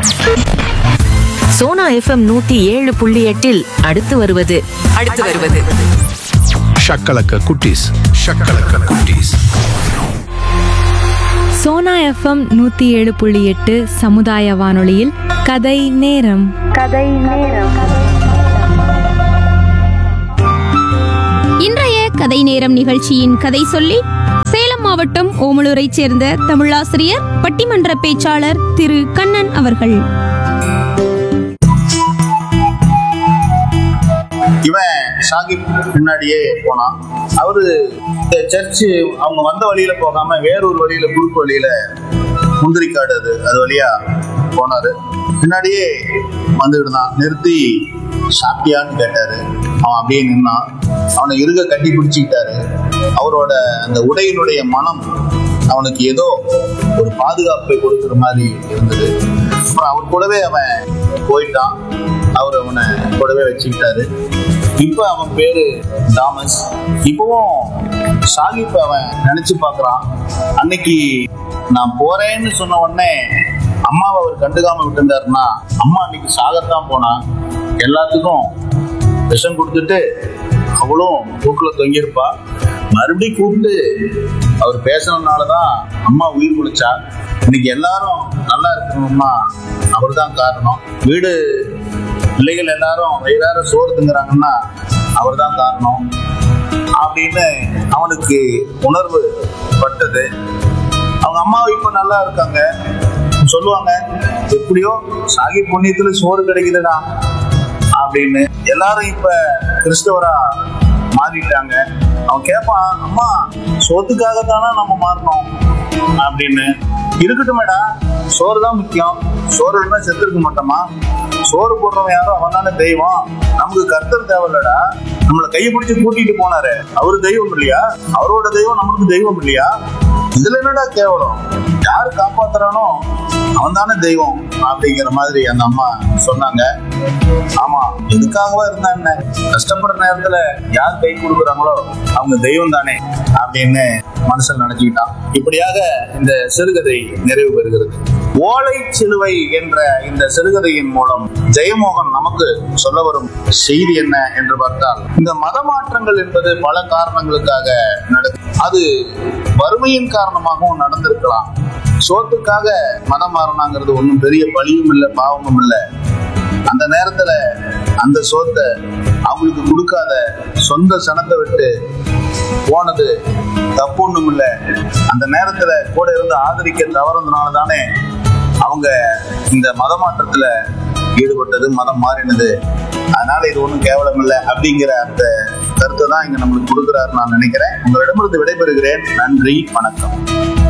Sona FM நூத்தி ஏழு புள்ளி எட்டில் அடுத்து வருவது அடுத்து வருவது ஷக்கலக்க குட்டீஸ் ஷக்கலக்க குட்டீஸ் சோனா எஃப்எம் நூற்றி ஏழு புள்ளி எட்டு சமுதாய வானொலியில் கதை நேரம் இன்றைய கதை நேரம் நிகழ்ச்சியின் கதை சொல்லி சேலம் மாவட்டம் ஓமலூரைச் சேர்ந்த தமிழாசிரியர் பட்டிமன்ற பேச்சாளர் திரு கண்ணன் அவர்கள் இவன் சாகிப் பின்னாடியே போனான் அவரு இந்த சர்ச்சு அவங்க வந்த வழியில போகாம வேறொரு வழியில குறுக்கு வழியில முந்திரிக்காடு அது அது வழியா போனாரு பின்னாடியே வந்துட்டு இருந்தான் நிறுத்தி சாப்பிட்டியான்னு கேட்டாரு அவன் அப்படியே நின்னான் அவனை இருக கட்டி பிடிச்சிக்கிட்டாரு அவரோட அந்த உடையினுடைய மனம் அவனுக்கு ஏதோ ஒரு பாதுகாப்பை கொடுக்குற மாதிரி இருந்தது அப்புறம் அவர் கூடவே அவன் போயிட்டான் அவர் அவனை கூடவே வச்சுக்கிட்டாரு இப்ப அவன் பேரு தாமஸ் இப்பவும் சாகிப் அவன் நினைச்சு பார்க்கறான் அன்னைக்கு நான் போறேன்னு சொன்ன உடனே அம்மாவை அவர் கண்டுக்காம விட்டுருந்தாருன்னா அம்மா அன்னைக்கு சாகத்தான் போனா எல்லாத்துக்கும் விஷம் கொடுத்துட்டு அவளும் தூக்குல தொங்கியிருப்பா மறுபடியும் கூப்பிட்டு அவர் பேசினதுனாலதான் அம்மா உயிர் குளிச்சா இன்னைக்கு எல்லாரும் நல்லா இருக்கணும்னா அவர் தான் காரணம் வீடு பிள்ளைகள் எல்லாரும் வயிறார சோறு திங்குறாங்கன்னா அவர் தான் காரணம் அப்படின்னு அவனுக்கு உணர்வு பட்டது அவங்க அம்மா இப்ப நல்லா இருக்காங்க சொல்லுவாங்க எப்படியோ சாகி புண்ணியத்துல சோறு கிடைக்குதுடா அப்படின்னு எல்லாரும் இப்ப கிறிஸ்தவரா மாறிட்டாங்க அவன் கேட்பான் அம்மா சோத்துக்காக தானே நம்ம மாறணும் அப்படின்னு இருக்கட்டுமேடா சோறு தான் முக்கியம் சோறு இருந்தா செத்து இருக்க மாட்டோமா சோறு போடுறவன் யாரோ அவன் தானே தெய்வம் நமக்கு கர்த்தர் தேவையில்லடா நம்மளை கையை பிடிச்சு கூட்டிட்டு போனாரு அவரு தெய்வம் இல்லையா அவரோட தெய்வம் நமக்கு தெய்வம் இல்லையா இதுல என்னடா கேவலம் யாரு காப்பாத்துறானோ அவன் தானே தெய்வம் அப்படிங்கிற மாதிரி அந்த அம்மா சொன்னாங்க ஆமா எதுக்காகவா இருந்தா என்ன கஷ்டப்படுற நேரத்துல யார் கை கொடுக்குறாங்களோ அவங்க தெய்வம் தானே அப்படின்னு மனசுல நினைச்சுக்கிட்டான் இப்படியாக இந்த சிறுகதை நிறைவு பெறுகிறது ஓலை சிலுவை என்ற இந்த சிறுகதையின் மூலம் ஜெயமோகன் நமக்கு சொல்ல வரும் செய்தி என்ன என்று பார்த்தால் இந்த மத மாற்றங்கள் என்பது பல காரணங்களுக்காக நடக்கும் அது வறுமையின் காரணமாகவும் நடந்திருக்கலாம் சோத்துக்காக மதம் மாறினாங்கிறது ஒன்றும் பெரிய பழியும் இல்லை பாவமும் இல்லை அந்த நேரத்துல அந்த சோத்தை அவங்களுக்கு கொடுக்காத சொந்த சனத்தை விட்டு போனது தப்பு ஒண்ணும் இல்ல அந்த நேரத்துல கூட இருந்து ஆதரிக்க தவறுனதுனால தானே அவங்க இந்த மத மாற்றத்துல ஈடுபட்டது மதம் மாறினது அதனால இது ஒன்றும் கேவலம் இல்லை அப்படிங்கிற அந்த கருத்தை தான் இங்க நம்மளுக்கு கொடுக்குறாரு நான் நினைக்கிறேன் உங்களிடமிருந்து விடைபெறுகிறேன் நன்றி வணக்கம்